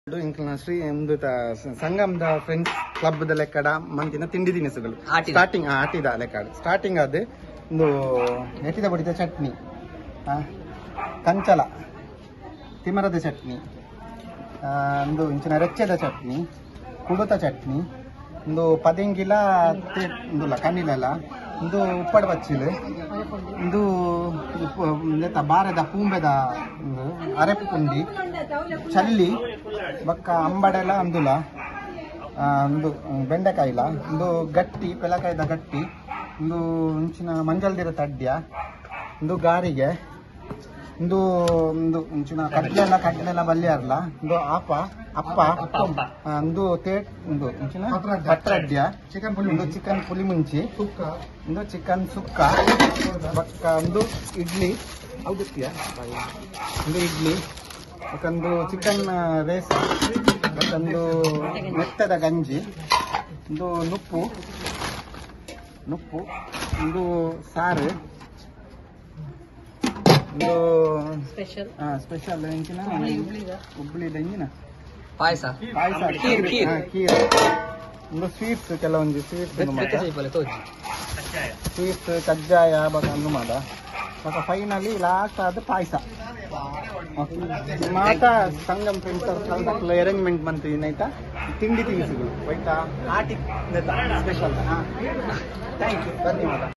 ಇಂಕ್ಲ ಶ್ರೀ ಒಂದು ತ- ಸಂಗಮದ ಫ್ರೆಂಡ್ಸ್ ಕ್ಲಬ್ ದ ಲೆಕ್ಕಡ ಮಂತಿನ ತಿಂಡಿ ತಿನಿಸುಗಳು ಆಟಿದ. ಸ್ಟಾರ್ಟಿಂಗ್ ಆಟಿದ ಲೆಕ್ಕಡ ಸ್ಟಾರ್ಟಿಂಗ್ ಅದು ಒಂದು ನೆಟ್ಟಿದ ಬಡಿದ ಚಟ್ನಿ ಆ, ಕಂಚಲ ತಿಮರದ ಚಟ್ನಿ ಆ, ಒಂದು ಇಂಚಿನ ರೆಚ್ಚೆದ ಚಟ್ನಿ ಕುಡುತ ಚಟ್ನಿ ಒಂದು ಪದಿಂಗಿಲ ತೇ- ಒಂದುಲ್ಲ ಕಣ್ಣಿಲೆಲ್ಲ ಒಂದು ಉಪ್ಪಡ ಬಚ್ಚಿಲು ಒಂದು ಉಪ್ಪು ನೆತ್ತ ಬಾರದ ಪೂಂಬೆದ ಒಂದು ಅರೆಪು ಪುಂಡಿ ಚಲ್ಲಿ ಬಕ್ಕ ಅಂಬಡೆಲ ಅಂದುಲ ಆ, ಒಂದು ಬೆಂಡೆಕಾಯಿಲ ಒಂದು ಗಟ್ಟಿ ಪೆಲಕಾಯ್ದ ಗಟ್ಟಿ ಒಂದು ಇಂಚಿನ ಮಂಜಲ್ದಿರ ತಡ್ಯ ಒಂದು ಗಾರಿಗೆ ಒಂದು ಒಂದು ಇಂಚಿನ ಕಡ್ಲೆಲ್ಲ ಕಡ್ಲೆಲ್ಲ ಬಲ್ಯಾರ್ಲ ಒಂದು ಆಪ ಅಪ್ಪ ಆ, ಒಂದು ತೇಟ್ ಒಂದು ಇಂಚಿನ ಪತ್ರಡ್ಯ ಚಿಕನ್ ಪುಲಿ ಒಂದು ಚಿಕನ್ ಪುಲಿ ಮುಂಚಿ ಒಂದು ಚಿಕನ್ ಸುಕ್ಕ ಬಕ್ಕ ಒಂದು ಇಡ್ಲಿ ಹೌದಕ್ಕಿಯಾ ಒಂದು ಇಡ್ಲಿ ಮತ್ತೊಂದು ಚಿಕನ್ ರೇಸ್ ಮತ್ತೊಂದು ಮೆತ್ತದ ಗಂಜಿ ಒಂದು ನುಪ್ಪು ನುಪ್ಪು ಒಂದು ಸಾರು ಒಂದು ಸ್ಪೆಷಲ್ ಸ್ಪೆಷಲ್ ಎಂಚಿನ ಹುಬ್ಳಿ ಎಂಜಿನ ಪಾಯಸ ಪಾಯಸ ಖೀರ್, ಖೀರ್. ಹಾ, ಖೀರ್ ಒಂದು ಸ್ವೀಟ್ಸ್ ಕೆಲವೊಂದು ಸ್ವೀಟ್ಸ್ ತೋಜಿ ಸ್ವೀಟ್ಸ್ ಕಜ್ಜಾಯ ಬಕ ಅಂದು ಮಾಡ ಬಕ ಫೈನಲಿ ಲಾಸ್ಟ್ ಆದ ಪಾಯಸ ಮಾತ ಸಂಗಮ್ ಫ್ರೆಂಡ್ಸ್ ಅರೇಂಜ್ಮೆಂಟ್ ಬಂತು ಏನಾಯ್ತಾ ತಿಂಡಿ ತಿನಿಸುಗಳು ಆಯ್ತಾ ಆಟಿ ಸ್ಪೆಷಲ್ ಥ್ಯಾಂಕ್ ಯು ಧನ್ಯವಾದ